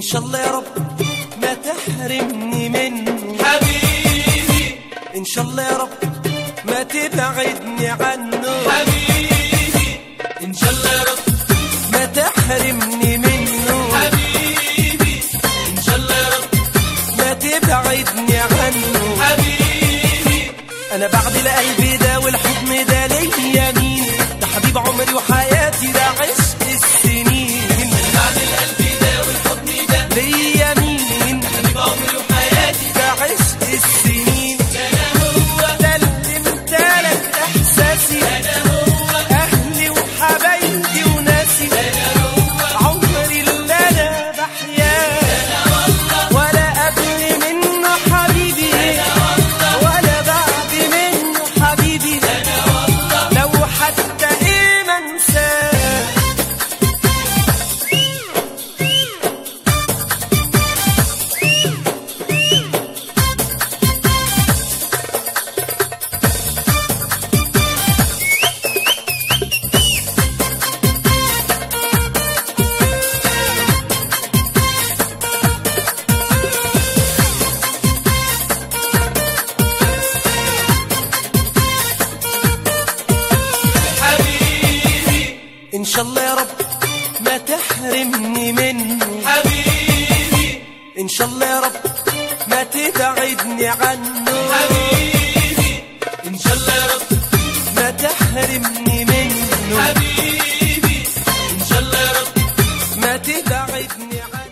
شاء الله يا رب ما تحرمني منه حبيبي ان شاء الله يا رب ما تبعدني عنه حبيبي ان شاء الله يا رب ما تحرمني منه حبيبي ان شاء الله يا رب ما تبعدني عنه حبيبي انا بعد القلب ده والحضن ده ليا مين ده حبيب عمري وحياتي ده عشق السنين بعد القلب ده والحضن ده ليا مين حبيب عمري وحياتي ده عشق السنين انا هو ده اللي امتلك احساسي انا هو اهلي وحبايبي وناسي انا هو عمري اللي انا بحياه ولا قبل منه حبيبي ولا بعد منه حبيبي لو حتى ايه ما انساه حبيبي ان شاء الله يا رب ما تحرمني منه حبيبي ان شاء الله يا رب ما تبعدني عنه حبيبي ان شاء الله يا رب ما تحرمني منه حبيبي ان شاء الله يا رب ما تبعدني عنه